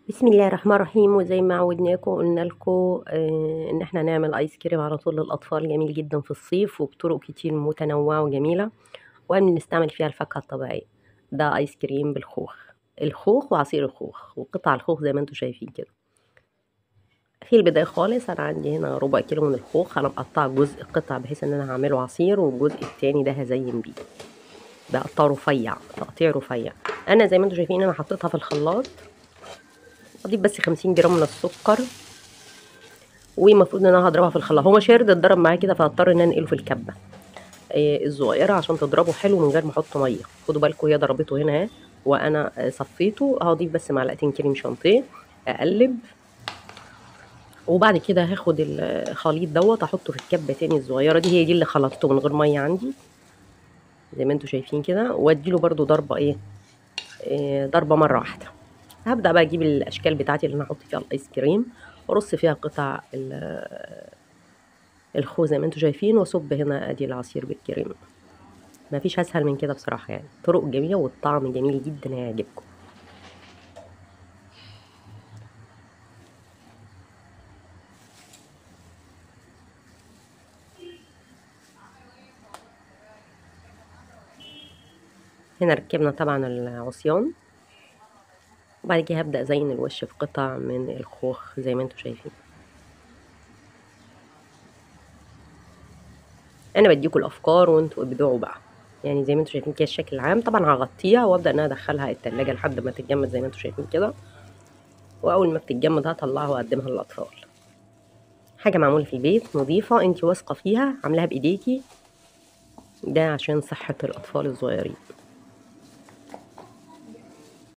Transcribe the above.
بسم الله الرحمن الرحيم وزي ما عودناكم قلنا لكم آه ان احنا نعمل ايس كريم على طول للاطفال جميل جدا في الصيف وبطرق كتير متنوعه وجميله وبنستعمل فيها الفاكهه الطبيعيه ده ايس كريم بالخوخ الخوخ وعصير الخوخ وقطع الخوخ زي ما انتم شايفين كده في البدايه خالص انا عندي هنا ربع كيلو من الخوخ انا مقطعه جزء قطع بحيث ان انا هعمله عصير والجزء التاني ده هزين بيه بقطعه رفيع تقطيع رفيع انا زي ما انتم شايفين انا حطيتها في الخلاط اضيف بس خمسين جرام من السكر والمفروض ان انا هضربها في الخلاط هو شارد اتضرب معايا كده فهضطر ان انا انقله في الكبه آه الصغيره عشان تضربه حلو من غير ما احط ميه خدوا بالكم هي ضربته هنا اهي وانا آه صفيته هضيف بس معلقتين كريم شانتيه اقلب وبعد كده هاخد الخليط دوت احطه في الكبه تاني الصغيره دي هي دي اللي خلطته من غير ميه عندي زي ما انتم شايفين كده واديله برده ضربه ايه, إيه ضربه مره واحده هبدا بقى اجيب الاشكال بتاعتي اللي انا هحط فيها الايس كريم وارص فيها قطع الخوخ زي ما انتم شايفين واصب هنا ادي العصير بالكريم مفيش اسهل من كده بصراحه يعني طرق جميله والطعم جميل جدا هيعجبكم هنا ركبنا طبعا العصيان وبعد كده هبدأ أزين الوش في قطع من الخوخ زي ما انتم شايفين أنا بديكوا الأفكار وانتوا ابدعوا بقى يعني زي ما انتم شايفين كده الشكل العام طبعا هغطيها وابدأ ان انا ادخلها التلاجة لحد ما تتجمد زي ما انتم شايفين كده واول ما بتتجمد هطلعها واقدمها للاطفال حاجه معموله في البيت نظيفه انت واثقه فيها عاملاها بايديكي ده عشان صحه الاطفال الصغيرين